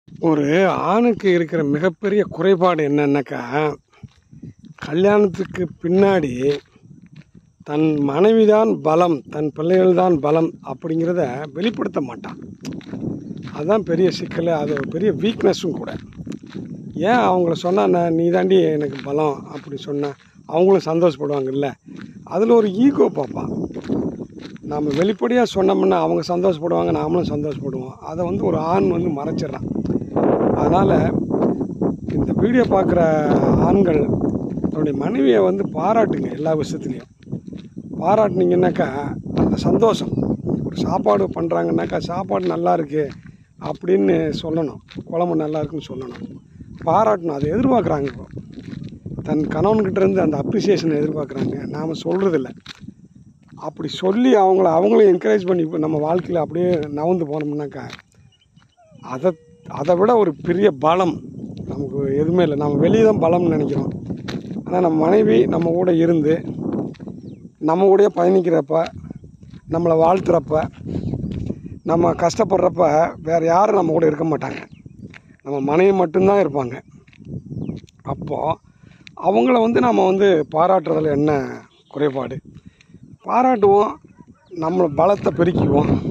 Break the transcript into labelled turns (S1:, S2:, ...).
S1: ஒரு ஆணுக்கு இருக்கிற மிகப்பெரிய குறைபாடு என்னன்னாக்கா கல்யாணத்துக்கு பின்னாடி தன் மனைவிதான் பலம் தன் பிள்ளைகள் தான் பலம் அப்படிங்கிறத வெளிப்படுத்த மாட்டான் அதுதான் பெரிய சிக்கல் அது ஒரு பெரிய வீக்னஸும் கூட ஏன் அவங்கள சொன்னால் நான் நீ தாண்டி எனக்கு பலம் அப்படி சொன்ன அவங்களும் சந்தோஷப்படுவாங்கல்ல அதில் ஒரு ஈகோ பார்ப்பான் நம்ம வெளிப்படையாக சொன்னோம்னா அவங்க சந்தோஷப்படுவாங்க நாமளும் சந்தோஷப்படுவோம் அதை வந்து ஒரு ஆண் வந்து மறைச்சிடுறான் அதனால் இந்த வீடியோ பார்க்குற ஆண்கள் தன்னுடைய மனைவியை வந்து பாராட்டுங்க எல்லா விஷயத்துலையும் பாராட்டுனீங்கன்னாக்கா அந்த சந்தோஷம் ஒரு சாப்பாடு பண்ணுறாங்கன்னாக்கா சாப்பாடு நல்லா இருக்கு அப்படின்னு சொல்லணும் குழம்பு நல்லா இருக்குன்னு சொல்லணும் பாராட்டணும் அதை எதிர்பார்க்குறாங்க இப்போ தன் கணவன்கிட்ட இருந்து அந்த அப்ரிசியேஷனை எதிர்பார்க்குறாங்க நாம் சொல்கிறதில்ல அப்படி சொல்லி அவங்கள அவங்களையும் என்கரேஜ் பண்ணி இப்ப நம்ம வாழ்க்கையில் அப்படியே நவந்து போனோம்னாக்கா அதை அதை விட ஒரு பெரிய பலம் நமக்கு எதுவுமே இல்லை நம்ம வெளியே தான் பலம்னு நினைக்கிறோம் ஆனால் நம்ம மனைவி நம்ம கூட இருந்து நம்ம கூடயே பயணிக்கிறப்ப நம்மளை வாழ்த்துறப்ப நம்ம கஷ்டப்படுறப்ப வேறு யாரும் நம்ம கூட இருக்க மாட்டாங்க நம்ம மனைவி மட்டும்தான் இருப்பாங்க அப்போது அவங்கள வந்து நம்ம வந்து பாராட்டுறதுல என்ன குறைபாடு பாராட்டுவோம் நம்ம பலத்தை பெருக்கிக்குவோம்